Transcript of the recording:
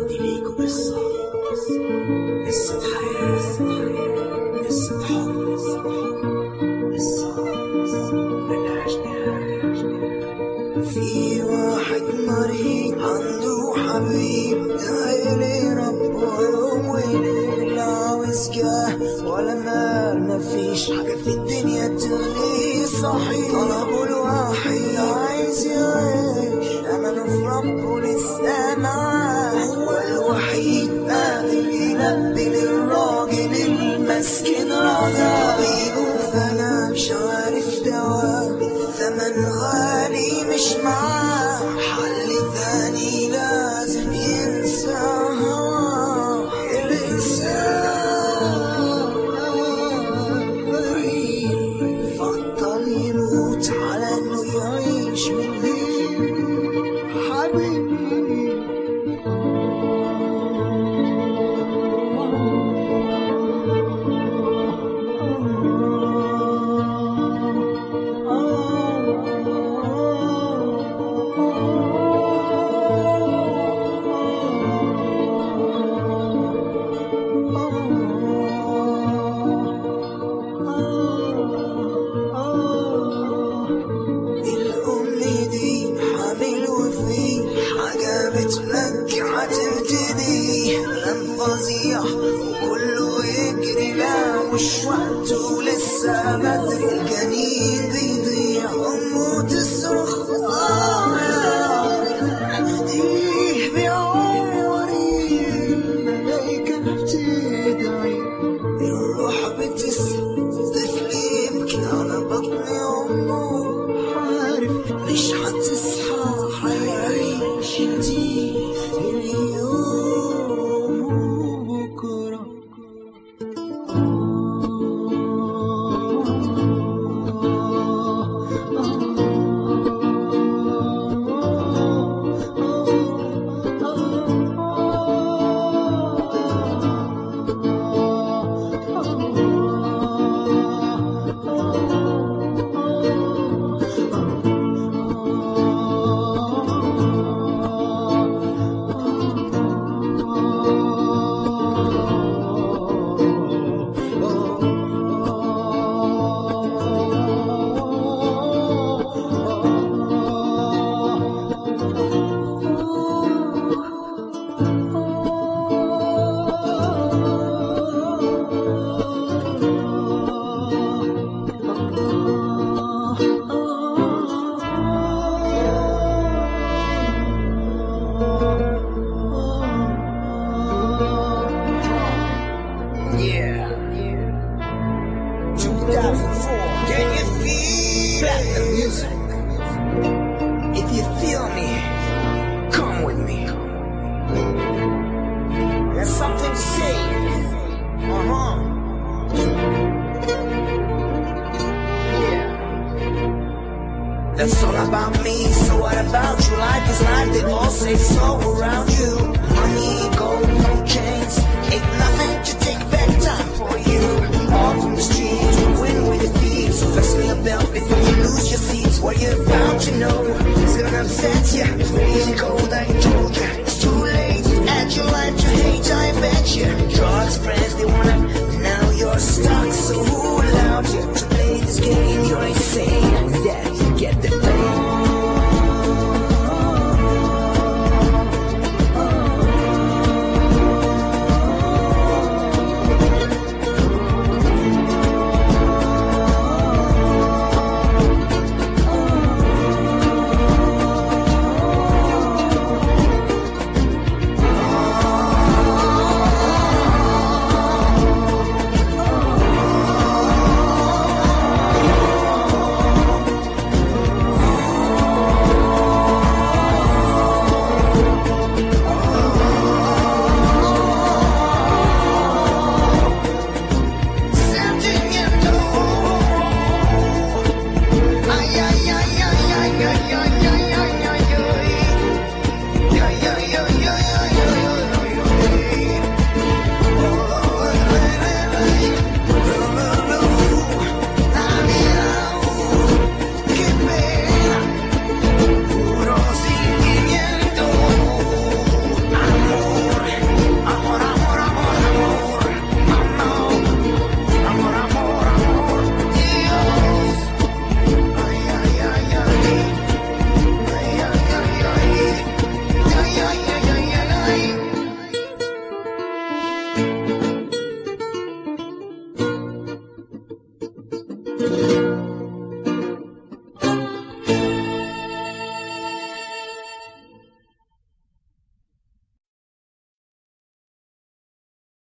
عندي ليك قصة قصة حياة قصة حب قصة ملهاش نهاية في واحد مريض عنده حبيب داعي ربه يوم وليل لا عاوز جاه ولا مال مفيش حاجة في الدنيا تغنيه صحيح طلبه الوحيد عايز يعيش أمله في ربه لسه معاه هو الوحيد قادر يلبي للراجل المسكين رضا طبيبه فأنا مش عارف دواء الثمن غالي مش معاه حل ثاني لازم ينساها الإنسان فضل يموت على إنه يعيش من غير حبيبي الأم دي حامل وفي حاجة بتمكي هتبتدي لم فظيع وكله يجري لا مش وقته لسه بدري الجنين بيضيع أمه تصرخ آه يا أفديه بعمري الملايكة بتدعي الروح بتسرق طفل يبكي على بطن أمه عارف مش هتصحى حيعيش يتيه اليوم وبكرة Yeah. 2004. Can you feel the music? If you feel me, come with me. There's something to say. Uh huh. Yeah. That's all about me. So what about you? Life is life. They all say so around you. Money, gold, no chains. Ain't nothing to take back time for you. All from the streets, we win with the thieves. So flex me a belt before you lose your seats. What you're about to know is gonna upset you. Freezing cold, I told